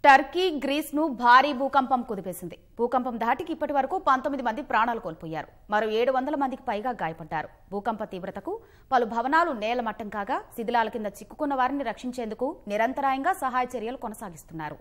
Turkey grace ను భారీ భూకంపం కుదిపేసింది భూకంపం ధాటికి ఇప్పటి వరకు పంతొమ్మిది మంది ప్రాణాలు కోల్పోయారు మరో ఏడు వందల మందికి పైగా గాయపడ్డారు భూకంప తీవ్రతకు పలు భవనాలు నేలమట్టం కాగా శిథిలాల కింద చిక్కుకున్న వారిని రక్షించేందుకు నిరంతరాయంగా సహాయ చర్యలు కొనసాగిస్తున్నారు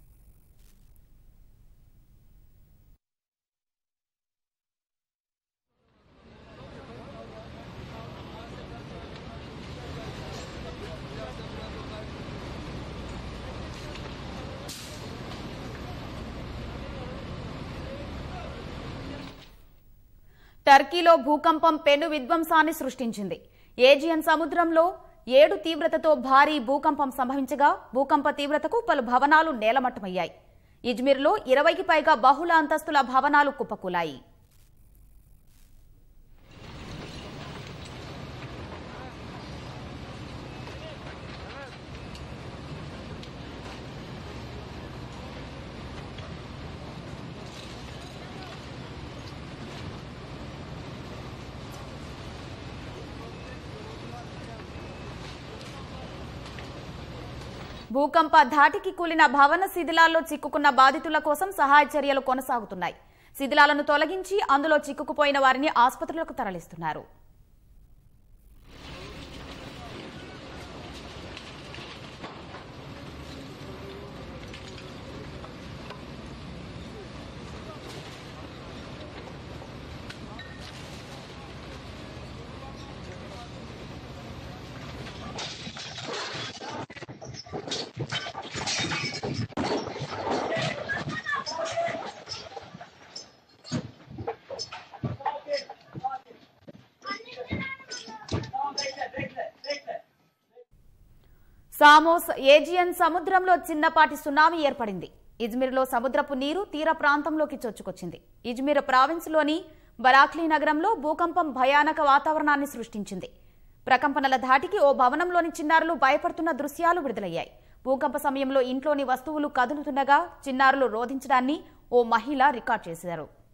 టర్కీలో భూకంపం పెను విధ్వంసాన్ని సృష్టించింది ఏజియన్ సముద్రంలో ఏడు తీవ్రతతో భారీ భూకంపం సంభవించగా భూకంప తీవ్రతకు పలు భవనాలు నేలమట్టమయ్యాయి ఇజ్మిర్లో ఇరవైకి పైగా బహుళ అంతస్తుల భవనాలు కుప్పకూలాయి భూకంప ధాటికి కూలిన భవన శిథిలాల్లో చిక్కుకున్న బాధితుల కోసం సహాయ చర్యలు కొనసాగుతున్నాయి శిథిలాలను తొలగించి అందులో చిక్కుకుపోయిన వారిని ఆసుపత్రులకు తరలిస్తున్నారు సామోస్ ఏజియన్ సముద్రంలో చిన్నపాటి సునామీ ఏర్పడింది ఇజ్మిర్లో సముద్రపు నీరు తీర ప్రాంతంలోకి చొచ్చుకొచ్చింది ఇజ్మిర్ ప్రావిన్స్లోని బరాక్లీ నగరంలో భూకంపం భయానక వాతావరణాన్ని సృష్టించింది ప్రకంపనల ధాటికి ఓ భవనంలోని చిన్నారులు భయపడుతున్న దృశ్యాలు విడుదలయ్యాయి భూకంప సమయంలో ఇంట్లోని వస్తువులు కదులుతుండగా చిన్నారులు రోధించడాన్ని ఓ మహిళ రికార్డ్ చేశారు